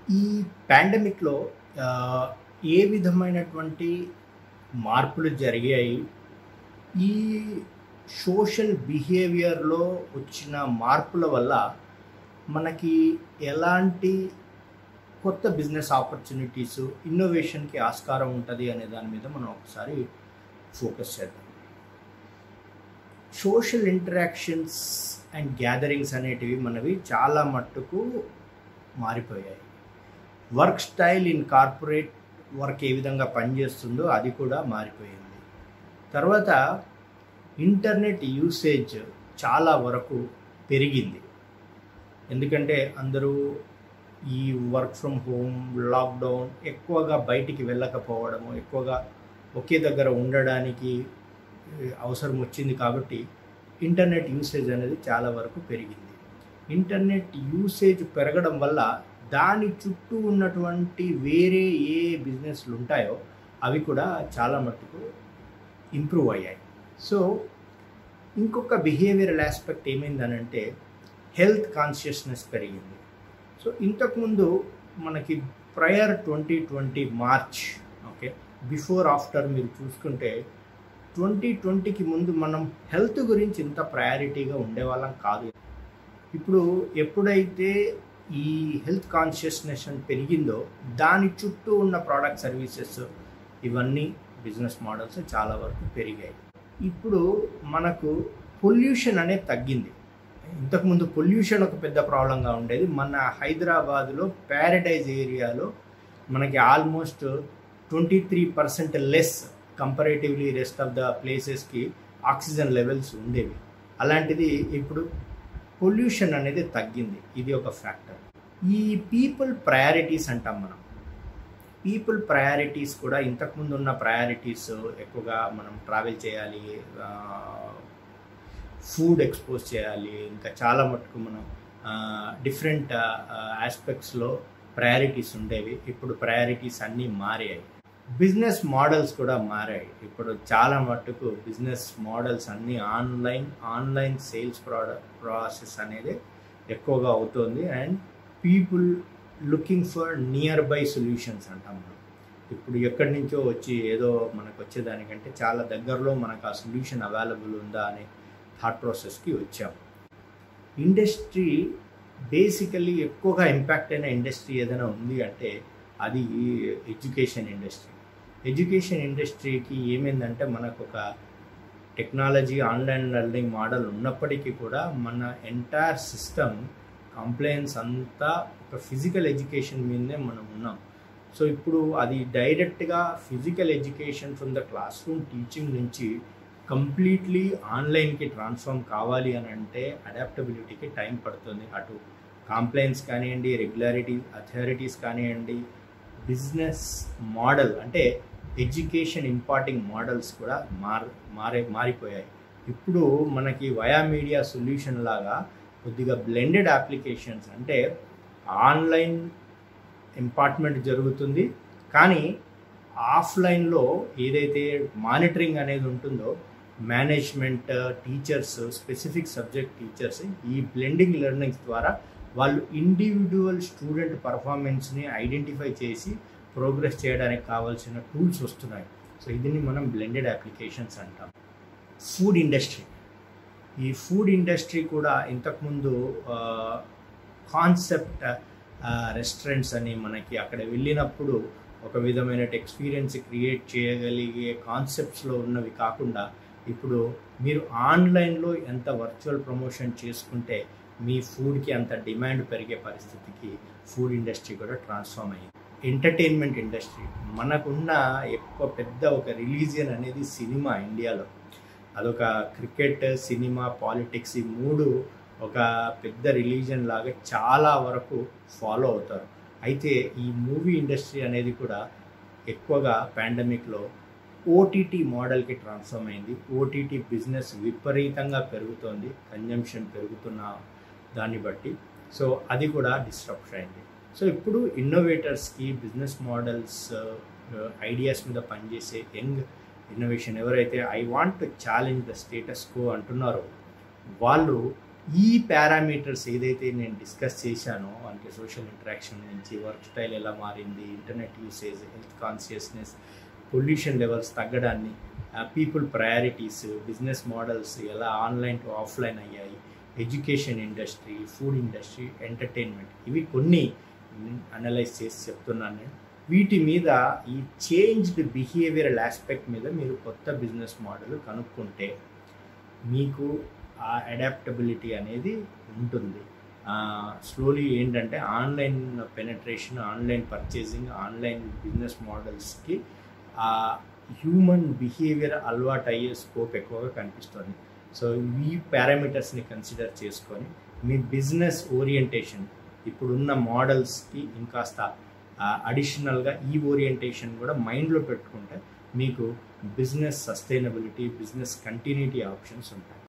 ఈ పాండమిక్‌లో ఆహ్, ఏ విధమైనటువంటి మార్పులు జరిగాయి? ఈ సోషల్ బిహేవియర్‌లో వచ్చిన మార్పుల వల్ల మనకి ఎలాంటి కొత్త బిజినెస్ ఆపర్చునిటీస్, ఇన్నోవేషన్‌కి ఆస్కారం ఉంటది అనే దాని మీద మనం ఒకసారి ఫోకస్ చేద్దాం. సోషల్ ఇంటరాక్షన్స్ అండ్ గ్యాదరింగ్స్ అనేటివి మనవి చాలా మట్టుకు మారిపోయాయి. Work style in corporate work ఏ విధంగా పనిచేస్తుందో అది కూడా మారిపోయింది. తర్వాత ఇంటర్నెట్ యూసేజ్ చాలా వరకు పెరిగింది. ఎందుకంటే అందరూ ఈ వర్క్ ఫ్రమ్ హోమ్, లాక్‌డౌన్ ఎక్కువగా బయటికి వెళ్ళకపోవడము, ఎక్కువగా ఒకే దగ్గర ఉండడానికి అవసరం వచ్చింది కాబట్టి ఇంటర్నెట్ యూసేజ్ అనేది చాలా వరకు పెరిగింది. ఇంటర్నెట్ యూసేజ్ పెరగడం వల్ల దాని చుట్టూ ఉన్నటువంటి వేరే ఏ బిజినెస్‌లు ఉంటాయో అవి కూడా చాలా మట్టుకు ఇంప్రూవ్ అయ్యాయి. సో, ఇంకొక బిహేవియరల్ యాస్పెక్ట్ ఏమైందనంటే హెల్త్ కాన్షియస్‌నెస్ పెరిగింది. సో, ఇంతకుముందు మనకి prior 2020 March okay. Before, after మీరు చూసుకుంటే 2020కి ముందు మనం హెల్త్ గురించి ఇంత ప్రయారిటీగా ఉండేవాళ్ళం కాదు. ఇప్పుడు ఎప్పుడైతే ఈ హెల్త్ కాన్షియస్‌నెస్ అని పెరిగిందో దాని చుట్టూ ఉన్న ప్రొడక్ట్ సర్వీసెస్ ఇవన్నీ బిజినెస్ మోడల్స్ చాలా వరకు పెరిగాయి. ఇప్పుడు మనకు పొల్యూషన్ అనేది తగ్గింది. ఇంతకుముందు పొల్యూషన్ ఒక పెద్ద ప్రాబ్లమ్‌గా ఉండేది. మన హైదరాబాద్‌లో పారడైజ్ ఏరియాలో మనకి ఆల్మోస్ట్ 23% లెస్ కంపారేటివ్‌లీ రెస్ట్ ఆఫ్ ద ప్లేసెస్‌కి ఆక్సిజన్ లెవెల్స్ ఉండేవి. అలాంటిది ఇప్పుడు పొల్యూషన్ అనేది తగ్గింది. ఇది ఒక ఫ్యాక్టర్. ఈ పీపుల్ ప్రయారిటీస్ అంటాం మనం. పీపుల్ ప్రయారిటీస్ కూడా ఇంతకుముందు ఉన్న ప్రయారిటీస్ ఎక్కువగా మనం ట్రావెల్ చేయాలి. ఆహ్, ఫుడ్ ఎక్స్‌పోజ్ చేయాలి. ఇంకా చాలా మటుకు మనం ఆహ్, డిఫరెంట్ ఆహ్, యాస్పెక్ట్స్‌లో ప్రయారిటీస్ ఉండేవి. ఇప్పుడు ప్రయారిటీస్ అన్నీ మారాయి. బిజినెస్ మోడల్స్ కూడా మారాయి. ఇప్పుడు చాలా మట్టుకు బిజినెస్ మోడల్స్ అన్నీ ఆన్‌లైన్, ఆన్‌లైన్ సేల్స్ ప్రోడ ప్రాసెస్ అనేది ఎక్కువగా అవుతోంది. And people looking for nearby solutions అంటాం మనం. ఇప్పుడు ఎక్కడి నుంచో వచ్చి ఏదో మనకు వచ్చేదానికంటే చాలా దగ్గరలో మనకు ఆ సొల్యూషన్ అవైలబుల్ ఉందా అనే థాట్ ప్రాసెస్‌కి వచ్చాం. ఇండస్ట్రీ బేసికల్లీ ఎక్కువగా ఇంపాక్ట్ అయిన ఇండస్ట్రీ ఏదైనా ఉంది అంటే అది ఎడ్యుకేషన్ ఇండస్ట్రీ. ఎడ్యుకేషన్ ఇండస్ట్రీకి ఏమైందంటే మనకొక టెక్నాలజీ ఆన్‌లైన్ లెర్నింగ్ మోడల్ ఉన్నప్పటికీ కూడా మన ఎంటైర్ సిస్టమ్ కంప్లెయన్స్ అంతా ఒక ఫిజికల్ ఎడ్యుకేషన్ మీదనే మనం ఉన్నాం. సో, ఇప్పుడు అది డైరెక్ట్‌గా physical education from the classroom teaching నుంచి కంప్లీట్‌లీ ఆన్‌లైన్‌కి ట్రాన్స్‌ఫార్మ్ కావాలి అనంటే అడాప్టబిలిటీకి టైం పడుతుంది. అటు కంప్లెయన్స్ కానియండి, రెగ్యులారిటీ అథారిటీస్ కానియండి, బిజినెస్ మోడల్ అంటే ఎడ్యుకేషన్ ఇంపార్టింగ్ మోడల్స్ కూడా మార్ మారే మారిపోయాయి. ఇప్పుడు మనకి వయా మీడియా సొల్యూషన్ లాగా కొద్దిగా బ్లెండెడ్ అప్లికేషన్స్ అంటే ఆన్‌లైన్ ఇంపార్ట్‌మెంట్ జరుగుతుంది. కానీ ఆఫ్‌లైన్‌లో ఏదైతే మానిటరింగ్ అనేది ఉంటుందో management, teachers, specific subject teachers ఈ బ్లెండింగ్ లెర్నింగ్స్ ద్వారా వాళ్ళు ఇండివిడ్యువల్ స్టూడెంట్ పెర్ఫార్మెన్స్‌ని ఐడెంటిఫై చేసి ప్రోగ్రెస్ చేయడానికి కావాల్సిన టూల్స్ వస్తున్నాయి. సో, దీన్ని మనం బ్లెండెడ్ అప్లికేషన్స్ అంటాం. Food industry. ఈ ఫుడ్ ఇండస్ట్రీ కూడా ఇంతకుముందు ఆహ్, కాన్సెప్ట్ ఆహ్, రెస్టారెంట్స్ అని మనకి అక్కడ వెళ్ళినప్పుడు ఒక విధమైన ఎక్స్‌పీరియన్స్ క్రియేట్ చేయగలిగే కాన్సెప్ట్స్‌లో ఉన్నవి కాకుండా ఇప్పుడు మీరు ఆన్‌లైన్‌లో ఎంత వర్చువల్ ప్రమోషన్ చేసుకుంటే మీ ఫుడ్‌కి అంత డిమాండ్ పెరిగే పరిస్థితికి ఫుడ్ ఇండస్ట్రీ కూడా ట్రాన్స్‌ఫార్మ్ అయింది. Entertainment industry. మనకున్న ఎక్కువ పెద్ద ఒక రిలీజియన్ అనేది సినిమా ఇండియాలో. అదొక క్రికెట్, సినిమా, పాలిటిక్స్ ఈ 3 ఒక పెద్ద రిలీజియన్ లాగా చాలా వరకు ఫాలో అవుతారు. అయితే ఈ మూవీ ఇండస్ట్రీ అనేది కూడా ఎక్కువగా పాండమిక్‌లో ఓటీటీ మోడల్‌కి ట్రాన్స్‌ఫార్మ్ అయింది. ఓటీటీ బిజినెస్ విపరీతంగా పెరుగుతోంది. కన్జంప్షన్ పెరుగుతున్న దాన్ని బట్టి. సో, అది కూడా డిస్రప్ట్ అయింది. సో, ఇప్పుడు ఇన్నోవేటర్స్‌కి బిజినెస్ మోడల్స్ ఆహ్, ఐడియాస్ మీద పనిచేసే యంగ్ ఇన్నోవేషన్ ఎవరైతే I want to challenge the status quo అంటున్నారో వాళ్ళు ఈ పారామీటర్స్ ఏదైతే నేను డిస్కస్ చేశానో అంటే సోషల్ ఇంటరాక్షన్ నుంచి వర్క్ స్టైల్ ఎలా మారింది internet usage health consciousness pollution levels తగ్గడాన్ని పీపుల్ ప్రయారిటీస్ బిజినెస్ మోడల్స్ ఎలా ఆన్లైన్ టు ఆఫ్లైన్ అయ్యాయి education industry food industry entertainment ఇవి కొన్ని అనలైజ్ చేసి చెప్తున్నాను నేను వీటి మీద ఈ చేంజ్డ్ బిహేవియరల్ ఆస్పెక్ట్ మీద మీరు కొత్త బిజినెస్ మోడల్ కనుక్కుంటే మీకు ఆ అడాప్టబిలిటీ అనేది ఉంటుంది స్లోలీ ఏంటంటే online penetration online purchasing online business మోడల్స్కి ఆ హ్యూమన్ బిహేవియర్ అలవాటు అయ్యే స్కోప్ ఎక్కువగా కనిపిస్తుంది సో ఈ పారామీటర్స్ని కన్సిడర్ చేసుకొని మీ బిజినెస్ ఓరియంటేషన్ ఇప్పుడున్న మోడల్స్కి ఇంకాస్త అడిషనల్గా ఈ ఓరియంటేషన్ కూడా మైండ్లో పెట్టుకుంటే మీకు business sustainability business continuity options ఉంటాయి